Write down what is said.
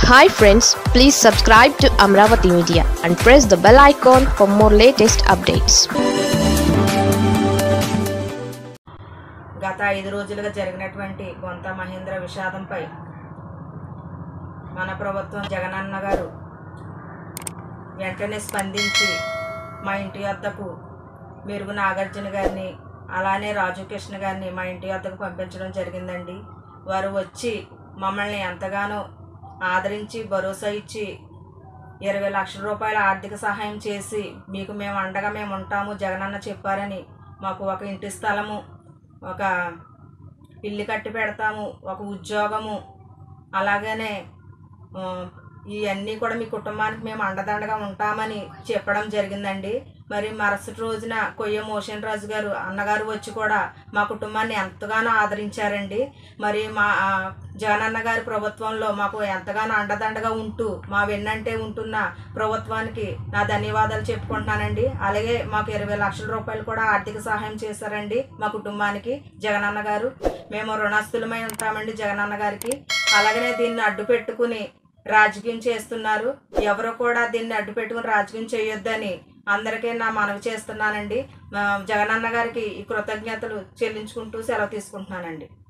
hi friends please subscribe to Amaravati media and press the bell icon for more latest updates గత ఐదు రోజులుగా జరిగినటువంటి కొంత మహేంద్ర విషాదంపై మన ప్రభుత్వం జగనన్న గారు వెంటనే స్పందించి మా ఇంటి వద్దకు మెరుగు నాగార్జున గారిని అలానే రాజు కృష్ణ గారిని మా ఇంటి వద్దకు పంపించడం జరిగిందండి వారు వచ్చి మమ్మల్ని ఎంతగానో ఆదరించి భరోసా ఇచ్చి ఇరవై లక్షల రూపాయల ఆర్థిక సహాయం చేసి మీకు మేము అండగా మేము ఉంటాము జగనన్న చెప్పారని మాకు ఒక ఇంటి స్థలము ఒక ఇల్లు కట్టి పెడతాము ఒక ఉద్యోగము అలాగనే ఆ, ఇవన్నీ కూడా మీ కుటుంబానికి మేము అండదండగా ఉంటామని చెప్పడం జరిగిందండి మరి మరుసటి రోజున కొయ్య మోషన్ రాజు గారు అన్నగారు వచ్చి కూడా మా కుటుంబాన్ని ఎంతగానో ఆదరించారండి మరి మా ఆ, జగనన్న గారి ప్రభుత్వంలో మాకు ఎంతగానో అండదండగా ఉంటూ మా వెన్నంటే ఉంటున్న ప్రభుత్వానికి నా ధన్యవాదాలు చెప్పుకుంటున్నానండి అలాగే మాకు ఇరవై లక్షల రూపాయలు కూడా ఆర్థిక సహాయం చేశారండి మా కుటుంబానికి జగనన్న గారు మేము రుణస్తులమై ఉంటామండి జగనన్న గారికి అలాగనే దీన్ని అడ్డు పెట్టుకుని రాజకీయం చేస్తున్నారు ఎవరు కూడా దీన్ని అడ్డు పెట్టుకుని రాజకీయం చేయొద్దని అందరికీ నా మనవి చేస్తున్నానండి మా జగనన్న గారికి ఈ కృతజ్ఞతలు చెల్లించుకుంటూ సెలవు తీసుకుంటున్నానండి